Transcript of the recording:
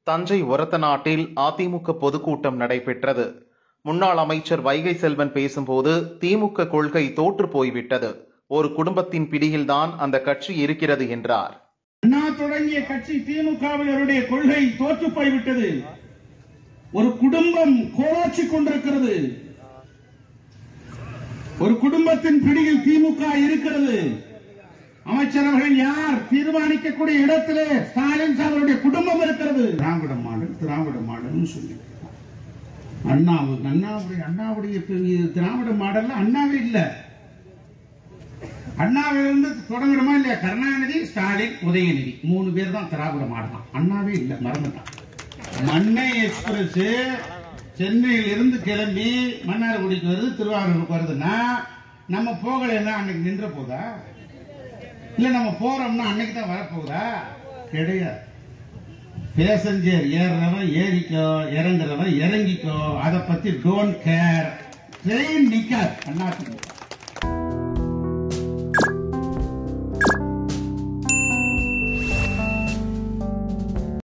தஞ்சை ஒரத்தநாட்டில் அதிமுக பொதுக்கூட்டம் நடைபெற்றது முன்னாள் அமைச்சர் வைகை செல்வன் பேசும்போது திமுக கொள்கை தோற்று போய்விட்டது ஒரு குடும்பத்தின் பிடியில்தான் அந்த கட்சி இருக்கிறது என்றார் அண்ணா தொடங்கிய கட்சி திமுகவினருடைய கொள்கை தோற்று போய்விட்டது ஒரு குடும்பம் கோலாச்சி கொண்டிருக்கிறது ஒரு குடும்பத்தின் பிடியில் திமுக இருக்கிறது அமைச்சரவர்கள் யார் தீர்மானிக்கக்கூடிய இடத்திலே ஸ்டாலின் அவருடைய குடும்பம் இருக்கிறது திராவிட மாடல் திராவிட மாடல் சொல்லி அண்ணாவு அண்ணாவுடைய அண்ணாவுடைய பெரிய திராவிட மாடல்ல அண்ணாவே இல்ல அண்ணாவிலிருந்து தொடங்குறோமா இல்லையா கருணாநிதி ஸ்டாலின் உதயநிதி மூணு பேர் தான் திராவிட மாடலாம் அண்ணாவே இல்ல மறந்துட்டான் மண்ணை எக்ஸ்பிரஸ் சென்னையில் இருந்து கிளம்பி மன்னார்குடிக்கு வருது திருவாரூருக்கு வருதுன்னா நம்ம போகலைன்னா அன்னைக்கு நின்ற போதா இல்ல நம்ம போறோம்னா அன்னைக்கு தான் வரப்போகுதா கிடையாது பேசஞ்சர் ஏறுறவன் ஏறிக்கோ இறங்குறவன் இறங்கிக்கோ அதை பத்தி டோன்ட் கேர் ட்ரெயின் நிக்காது அண்ணா